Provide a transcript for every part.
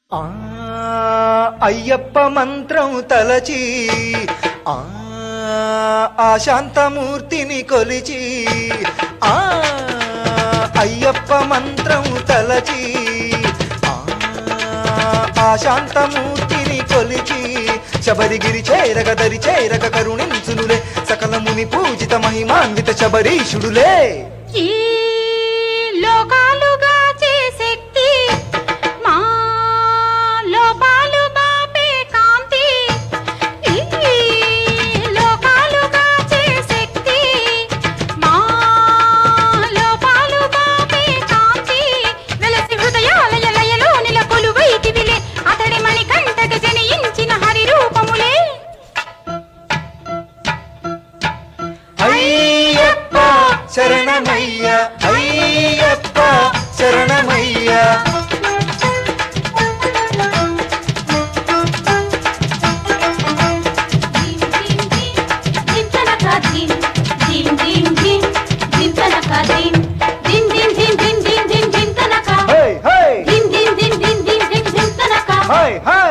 ఆ అయ్యప్ప మంత్రం తలచి ఆ ఆ శాంతమూర్తిని కొలిచి ఆ అయ్యప్ప మంత్రం తలచి ఆ ఆ శాంతమూర్తిని కొలిచి శబరిగిరి చేరగ దరి చేరగ కరుణించునులే సకల ముని పూజిత మహిమాన్విత శబరీషుడులే ఈ లోకాలుగా శక్తి మా లోపాలు బాపే కాంతి ఈ లోకాలుగా శక్తి మా లోపాలు బాపే కాంతి వెలసి హృదయాలయ లయలో నిల కొలువైతివిలే అతడి మణికంఠగ జనించిన హరి రూపములే అయ్యప్ప శరణమయ్య అయ్యప్ప శరణమయ్య హై హై హై హై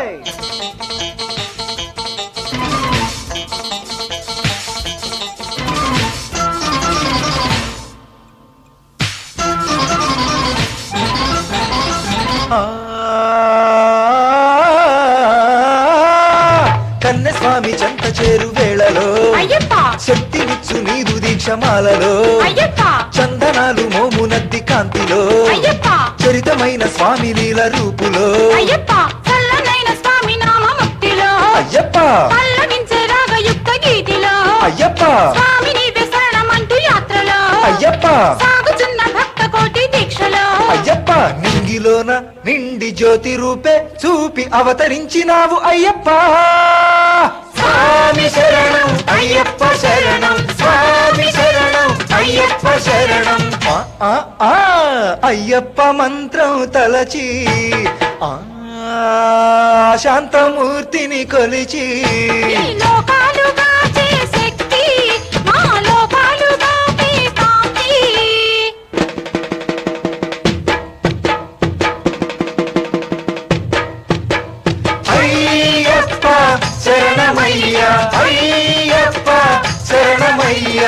కన్నస్వామి చెంత చేరు వేళలో అయ్యప్ప శక్తినిచ్చు నీదు దీక్షమాలలో అయ్యప్ప చందనాలు మోమునద్ది కాంతిలో అయ్యప్ప చరితమైన స్వామి లీల రూపులో అయ్యప్ప చల్లనైన స్వామి నామముక్తిలో అయ్యప్ప పల్లవించే రాగయుక్త గీతిలో అయ్యప్ప స్వామి నీవే శరణమంటూ యాత్రలో అయ్యప్ప సాగుచున్న భక్త కోటి దీక్షలో అయ్యప్ప నింగిలోన నిండి జ్యోతి రూపే చూపి అవతరించినావు అయ్యప్ప స్వామి శరణం అయ్యప్ప శరణం స్వామి శరణం అయ్యప్ప శరణం ఆ, ఆ, ఆ, అయ్యప్ప మంత్రం తలచి ఆ శాంతమూర్తిని కొలిచి ఈ లోకాలుగా శక్తి మా లోకాలుగా కాంతి అయ్యప్ప శరణమయ్య అయ్యప్ప శరణమయ్య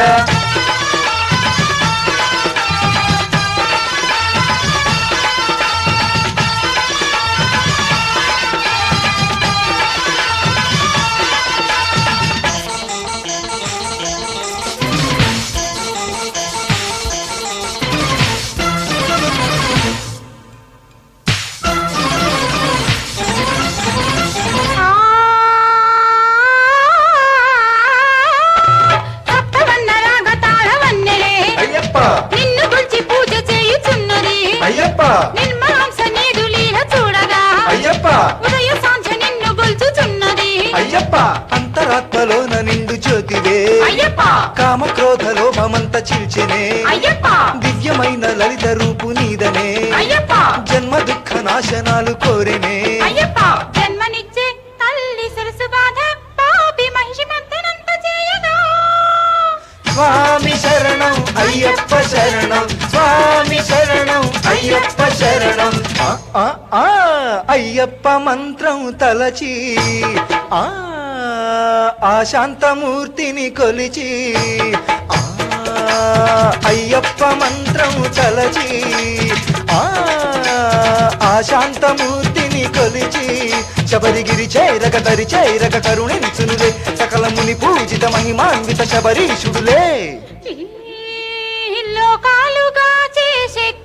సప్తవన్న రాగ తాళవన్నెలే అయ్యప్ప నిన్ను గురించి పూజ చేయుచున్నది అయ్యప్ప నిర్మలాంశ నీదు లీల చూడగా అయ్యప్ప ఉదయ సాంధ్య నిన్ను గొల్చుచున్నది అయ్యప్ప అంతరాత్మలోన నిండు జ్యోతివే అయ్యప్ప కామ క్రోధ లోభమంత చీల్చెనే అయ్యప్ప దివ్యమైన లలిత రూపు నీదనే అయ్యప్ప జన్మ దుఃఖ నాశనాలు కోరెనే అయ్యప్ప జన్మనిచ్చే తల్లి సరసు బాధ పాపి మహిషమంతనంత చేయగా స్వామి శరణం అయ్యప్ప శరణం స్వామి శరణం అయ్యప్ప శరణం ఆ, ఆ, ఆ, అయ్యప్ప మంత్రం తలచి ఆ ఆ శాంతమూర్తిని కొలిచి ఆ అయ్యప్ప మంత్రం తలచి ఆ ఆ శాంతమూర్తిని కొలిచి శబరిగిరి చేరగ దరి చేరగ కరుణించునులే సకల ముని పూజిత మహిమాన్విత శబరీషుడులే ఈ లోకాలుగా చేసే